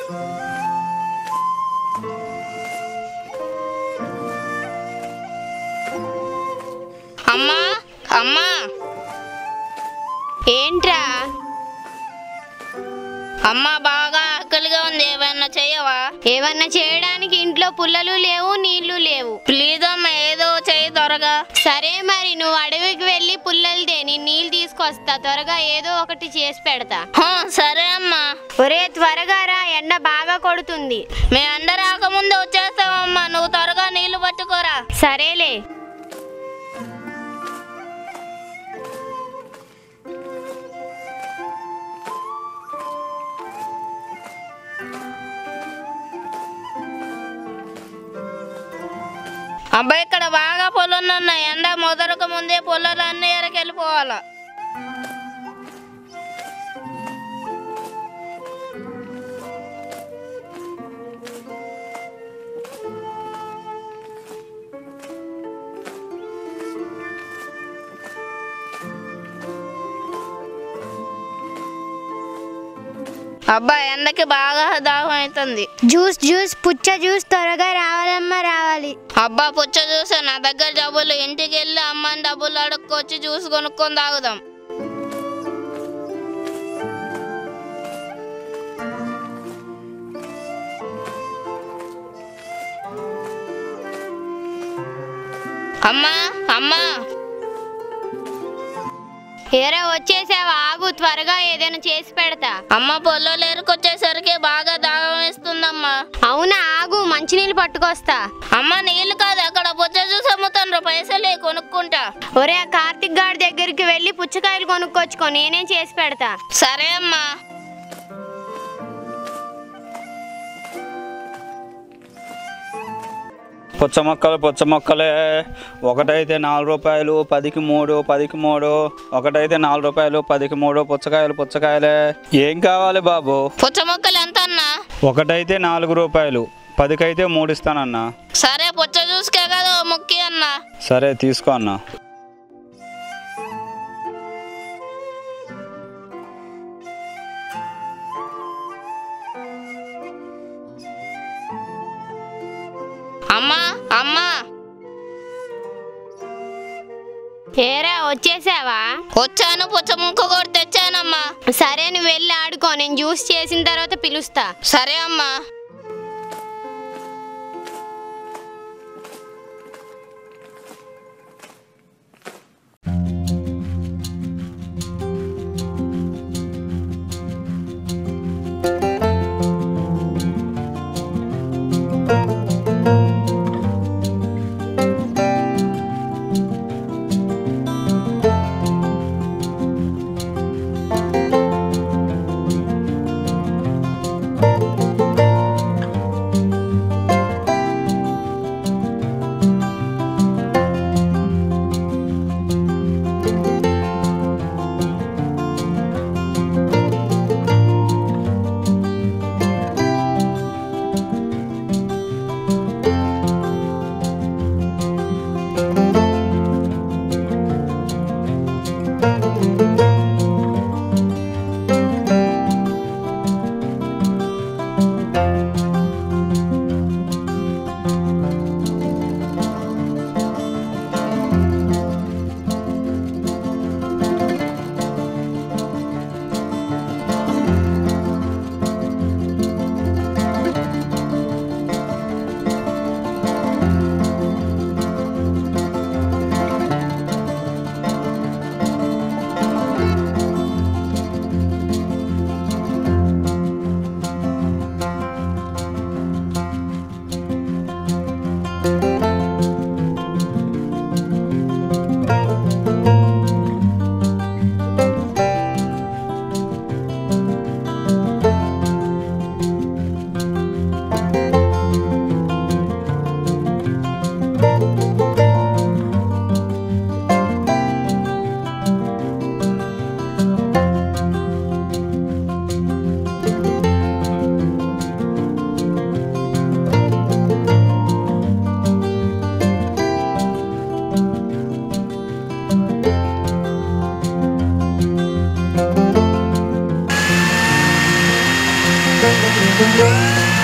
అమ్మా అమ్మా ఏంట్రా అమ్మ బాగా ఆకలిగా ఉంది ఏమన్నా చెయ్యవా ఏమన్నా చేయడానికి ఇంట్లో పుల్లలు లేవు నీళ్లు లేవు ప్లీజ్ అమ్మ ఏదో చెయ్యి త్వరగా సరే మరి నువ్వు అడవికి వెళ్ళి పుల్లలు తేని నీళ్ళు తీసుకొస్తా త్వరగా ఏదో ఒకటి చేసి పెడతా హా, సరే అమ్మా ఒరే త్వరగా రా ఎండ బాగా కొడుతుంది మీ అందరు రాకముందే వచ్చేస్తామమ్మా నువ్వు త్వరగా నీళ్లు పట్టుకోరా సరేలే అబ్బాయి ఇక్కడ బాగా పొలాలు ఉన్నాయి ఎండ మొదలక ముందే పొలాలు అన్ని ఎరకెళ్ళిపోవాలా అబ్బా ఎండకి బాగా దాహం అవుతుంది జ్యూస్ జ్యూస్ పుచ్చ జ్యూస్ త్వరగా రావాలమ్మా రావాలి అబ్బా పుచ్చ చూసా నా దగ్గర డబ్బులు ఇంటికి వెళ్ళి అమ్మని డబ్బులు అడుక్కొచ్చి జ్యూస్ కొనుక్కొని తాగుదాం అమ్మా అమ్మా ఏరా వచ్చేసావా ఆగు త్వరగా ఏదైనా చేసి పెడతా అమ్మ పొలాలు ఎరుకొచ్చేసరికి బాగా దాహం వేస్తుందమ్మా అవునా ఆగు మంచినీళ్ళు పట్టుకొస్తా అమ్మ నీళ్ళు కాదు అక్కడ పుచ్చ జ్యూస్ అమ్ముతాను పైసలే కొనుక్కుంటా ఒరే ఆ కార్తిక్ గారి దగ్గరికి వెళ్ళి పుచ్చకాయలు కొనుక్కొచ్చుకో నేనే చేసి పెడతా సరే అమ్మా పుచ్చ మొక్కలు పుచ్చ మొక్కలే ఒకటైతే నాలుగు రూపాయలు పదికి మూడు పదికి మూడు ఒకటైతే నాలుగు రూపాయలు పదికి మూడు పుచ్చకాయలు పుచ్చకాయలే ఏం కావాలి బాబు పుచ్చ మొక్కలు ఎంత అన్నా ఒకటైతే నాలుగు రూపాయలు పదికైతే మూడు ఇస్తానన్నా సరే పుచ్చ జ్యూస్కే కదా ఓ ముక్కి అన్నా సరే తీసుకో అన్నా అమ్మా అమ్మా ఏరా వచ్చేసావా వచ్చాను పుచ్చ ముక్క కూడా తెచ్చానమ్మా సరే నువ్వు వెళ్ళి ఆడుకో నేను జ్యూస్ చేసిన తర్వాత పిలుస్తా సరే అమ్మా ఆ